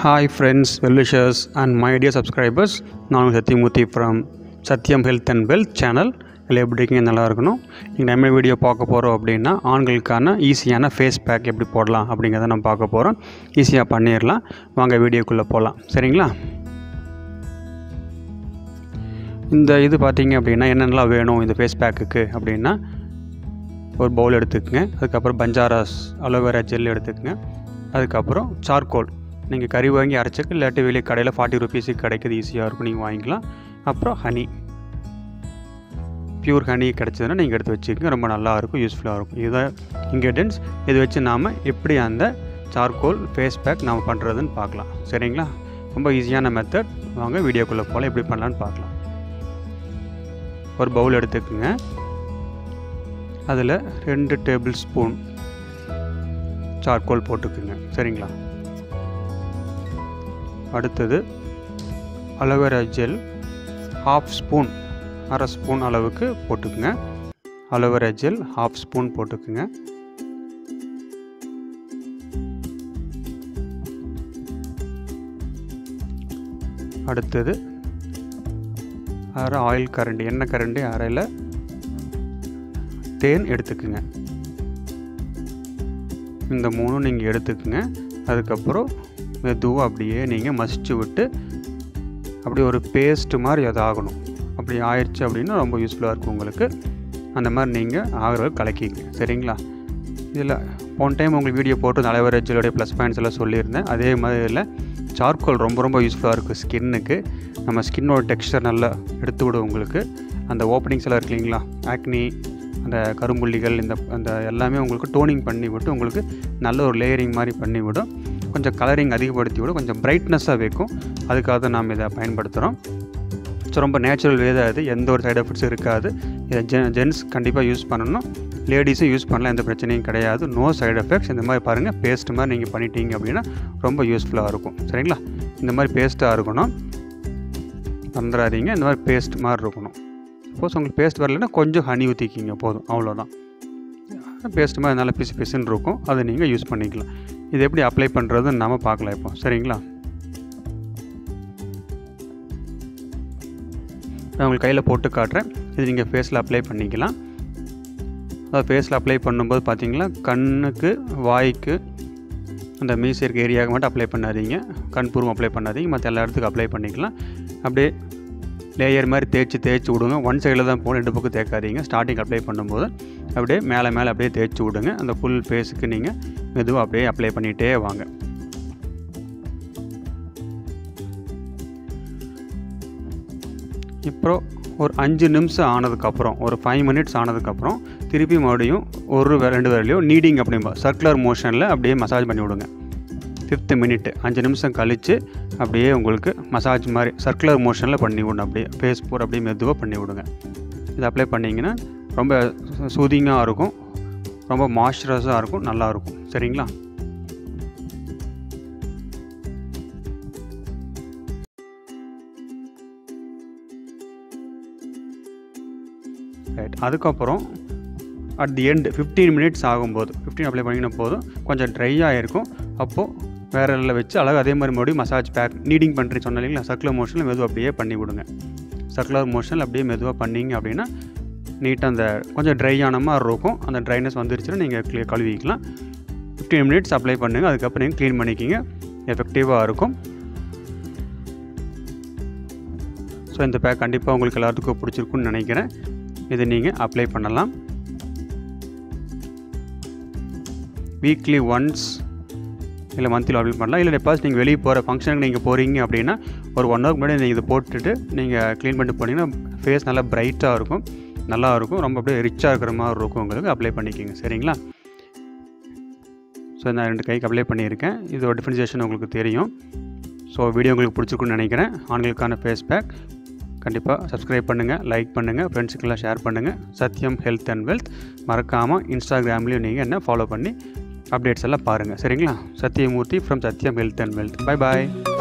hi friends wellwishers and my dear subscribers நான் உங்கள் Sathyamoorthy from Sathyam health and wealth channel இல்லை எப்படி இருக்கீங்க நல்லா இருக்கணும் நீங்கள் நம்ம வீடியோ பார்க்க போகிறோம் அப்படின்னா ஆண்களுக்கான ஈஸியான ஃபேஸ் பேக் எப்படி போடலாம் அப்படிங்கிறத நம்ம பார்க்க போகிறோம் ஈஸியாக பண்ணிடலாம் வாங்க வீடியோக்குள்ளே போகலாம் சரிங்களா இந்த இது பார்த்தீங்க அப்படின்னா என்னென்னலாம் வேணும் இந்த ஃபேஸ் பேக்குக்கு அப்படின்னா ஒரு பவுல் எடுத்துக்கங்க அதுக்கப்புறம் பஞ்சாராஸ் அலோவேரா ஜெல் எடுத்துக்கங்க அதுக்கப்புறம் சார்கோல் நீங்கள் கறி வாங்கி அரைச்சிக்க இல்லாட்டி வெளியே கடையில் ஃபார்ட்டி ருபீஸுக்கு கிடைக்கிது ஈஸியாக இருக்கும் நீங்கள் வாங்கிக்கலாம் அப்புறம் ஹனி பியூர் ஹனி கிடச்சதுன்னா நீங்கள் எடுத்து வச்சுக்கோங்க ரொம்ப நல்லா இருக்கும் யூஸ்ஃபுல்லாக இருக்கும் இதுதான் இன்க்ரீடியன்ஸ் இது வச்சு நாம் எப்படி அந்த சார்கோல் ஃபேஸ் பேக் நாம் பண்ணுறதுன்னு பார்க்கலாம் சரிங்களா ரொம்ப ஈஸியான மெத்தட் வாங்க வீடியோக்குள்ளே போகலாம் எப்படி பண்ணலான்னு பார்க்கலாம் ஒரு பவுல் எடுத்துக்கோங்க அதில் ரெண்டு டேபிள் ஸ்பூன் சார்கோல் போட்டுக்குங்க சரிங்களா அடுத்தது அலோவேரா ஜெல் ஹாஃப் ஸ்பூன் அரை ஸ்பூன் அளவுக்கு போட்டுக்குங்க அலோவேரா ஜெல் ஹாஃப் ஸ்பூன் போட்டுக்குங்க அடுத்தது அரை ஆயில் கரண்டி எண்ணெய் கரண்டி அரையில் தேன் எடுத்துக்குங்க இந்த மூணும் நீங்கள் எடுத்துக்குங்க அதுக்கப்புறம் மெதுவாக அப்படியே நீங்கள் மசிச்சு விட்டு அப்படியே ஒரு பேஸ்ட்டு மாதிரி அது ஆகணும் அப்படி ஆயிடுச்சு அப்படின்னா ரொம்ப யூஸ்ஃபுல்லாக இருக்கும் உங்களுக்கு அந்த மாதிரி நீங்கள் ஆகிற கலக்கிங்க சரிங்களா இதில் ஒன் டைம் உங்களுக்கு வீடியோ போட்டு அலோவேரேஜோடைய ப்ளஸ் பாயிண்ட்ஸ் எல்லாம் சொல்லியிருந்தேன் அதே மாதிரி இல்லை சார்கோல் ரொம்ப ரொம்ப யூஸ்ஃபுல்லாக இருக்குது ஸ்கின்னுக்கு நம்ம ஸ்கின்னோட டெக்ஸ்டர் நல்லா எடுத்து விடும் உங்களுக்கு அந்த ஓப்பனிங்ஸ் எல்லாம் இருக்கு இல்லைங்களா ஆக்னி அந்த கரும்புள்ளிகள் இந்த அந்த எல்லாமே உங்களுக்கு டோனிங் பண்ணி விட்டு உங்களுக்கு நல்ல ஒரு லேயரிங் மாதிரி பண்ணி விடும் கொஞ்சம் கலரிங் அதிகப்படுத்தி விடும் கொஞ்சம் பிரைட்னஸாக வைக்கும் அதுக்காக தான் நாம் இதை பயன்படுத்துகிறோம் ஸோ ரொம்ப நேச்சுரல் வே தான் இது எந்த ஒரு சைட் எஃபெக்ட்ஸும் இருக்காது இதை ஜென் ஜென்ஸ் கண்டிப்பாக யூஸ் பண்ணணும் லேடிஸும் யூஸ் பண்ணலாம் எந்த பிரச்சனையும் கிடையாது நோ சைடு எஃபெக்ட்ஸ் இந்த மாதிரி பாருங்கள் பேஸ்ட் மாதிரி நீங்கள் பண்ணிட்டீங்க அப்படின்னா ரொம்ப யூஸ்ஃபுல்லாக இருக்கும் சரிங்களா இந்த மாதிரி பேஸ்ட்டாக இருக்கணும் வந்துடாதீங்க இந்த மாதிரி பேஸ்ட் மாதிரி இருக்கணும் சப்போஸ் உங்களுக்கு பேஸ்ட் வரலைன்னா கொஞ்சம் ஹனி ஊற்றிக்கிங்க போதும் அவ்வளோதான் பேஸ்ட் மாதிரி நல்லா பிசு பிசுன்னு இருக்கும் அதை நீங்கள் யூஸ் பண்ணிக்கலாம் இது எப்படி அப்ளை பண்ணுறதுன்னு நம்ம பார்க்கலாம் இப்போ சரிங்களா நான் உங்களுக்கு கையில் போட்டு காட்டுறேன் இது நீங்கள் ஃபேஸில் அப்ளை பண்ணிக்கலாம் அதை ஃபேஸில் அப்ளை பண்ணும்போது பார்த்தீங்களா கண்ணுக்கு வாய்க்கு அந்த மீசி இருக்க ஏரியாவுக்கு மட்டும் அப்ளை பண்ணாதீங்க கண் பூர்வம் அப்ளை பண்ணாதீங்க மற்ற எல்லா இடத்துக்கும் அப்ளை பண்ணிக்கலாம் அப்படியே லேயர் மாதிரி தேய்ச்சி தேய்ச்சி விடுங்க ஒன் சைடில் தான் போகணும் ரெண்டு பக்கம் தேய்க்காதீங்க ஸ்டார்டிங் அப்ளை பண்ணும்போது அப்படியே மேலே மேலே அப்படியே தேய்ச்சி விடுங்க அந்த ஃபுல் ஃபேஸுக்கு நீங்கள் மெதுவாக அப்படியே அப்ளை பண்ணிகிட்டே வாங்க இப்போ ஒரு அஞ்சு நிமிஷம் ஆனதுக்கப்புறம் ஒரு ஃபைவ் மினிட்ஸ் ஆனதுக்கப்புறம் திருப்பி மறுபடியும் ஒரு ரெண்டு வேலையும் நீடிங் அப்படிம்பா சர்க்குலர் மோஷனில் அப்படியே மசாஜ் பண்ணி விடுங்க ஃபிஃப்த்து மினிட் அஞ்சு நிமிஷம் கழித்து அப்படியே உங்களுக்கு மசாஜ் மாதிரி சர்க்குலர் மோஷனில் பண்ணி விடணும் அப்படியே ஃபேஸ் பூரா அப்படியே மெதுவாக பண்ணி விடுங்க இது அப்ளை பண்ணிங்கன்னா ரொம்ப சூதிங்காக இருக்கும் ரொம்ப மாய்ஸ்சரைஸாக இருக்கும் நல்லாயிருக்கும் சரிங்களா ரைட் அதுக்கப்புறம் at the end fifteen minutes ஆகும்போது ஃபிஃப்டீன் அப்ளை பண்ணின போதும் கொஞ்சம் ட்ரையாக இருக்கும் அப்போது வேற எல்லாம் வச்சு அழகாக அதே மாதிரி மறுபடியும் மசாஜ் பேக் நீடிங் பண்ணுறேன் சொன்ன இல்லைங்களா சர்க்குலர் மோஷனில் மெதுவாக அப்படியே பண்ணி விடுங்க சர்க்குலர் மோஷனில் அப்படியே மெதுவாக பண்ணிங்க அப்படின்னா நீட்டாக அந்த கொஞ்சம் ட்ரை ஆன மாதிரி இருக்கும் அந்த ட்ரைனஸ் வந்துருச்சுன்னா நீங்கள் க்ளீ கழுவிக்கலாம் ஃபிஃப்டீன் மினிட்ஸ் அப்ளை பண்ணுங்கள் அதுக்கப்புறம் நீங்கள் க்ளீன் பண்ணிக்கிங்க எஃபெக்டிவாக இருக்கும் ஸோ இந்த பேக் கண்டிப்பாக உங்களுக்கு எல்லாத்துக்கும் பிடிச்சிருக்குன்னு நினைக்கிறேன் இதை நீங்கள் அப்ளை பண்ணலாம் வீக்லி ஒன்ஸ் இல்லை மந்த்லி அப்ளை பண்ணலாம் இல்லை டெபாசிட் நீங்கள் வெளியே போகிற ஃபங்க்ஷனுக்கு நீங்கள் போகிறீங்க அப்படின்னா ஒரு ஒன் ஹவருக்கு முன்னாடி நீங்கள் இதை போட்டுட்டு நீங்கள் க்ளீன் பண்ணிட்டு போனீங்கன்னா ஃபேஸ் நல்லா ப்ரைட்டாக இருக்கும் நல்லா இருக்கும் ரொம்ப அப்படியே ரிச்சாக இருக்கிற மாதிரி இருக்கும் உங்களுக்கு அப்ளை பண்ணிக்கிங்க சரிங்களா ஸோ நான் ரெண்டு கைக்கு அப்ளை பண்ணியிருக்கேன் இதோட டிஃப்ரென்சியேஷன் உங்களுக்கு தெரியும் ஸோ வீடியோ உங்களுக்கு பிடிச்சிருக்குன்னு நினைக்கிறேன் ஆண்களுக்கான ஃபேஸ் பேக் கண்டிப்பாக சப்ஸ்கிரைப் பண்ணுங்கள் லைக் பண்ணுங்கள் ஃப்ரெண்ட்ஸுக்கெல்லாம் ஷேர் பண்ணுங்கள் சத்யம் ஹெல்த் அண்ட் வெல்த் மறக்காமல் இன்ஸ்டாகிராம்லேயும் நீங்கள் என்ன ஃபாலோ பண்ணி அப்டேட்ஸ் எல்லாம் பாருங்கள் சரிங்களா Sathyamoorthy from Sathyam health and wealth bye bye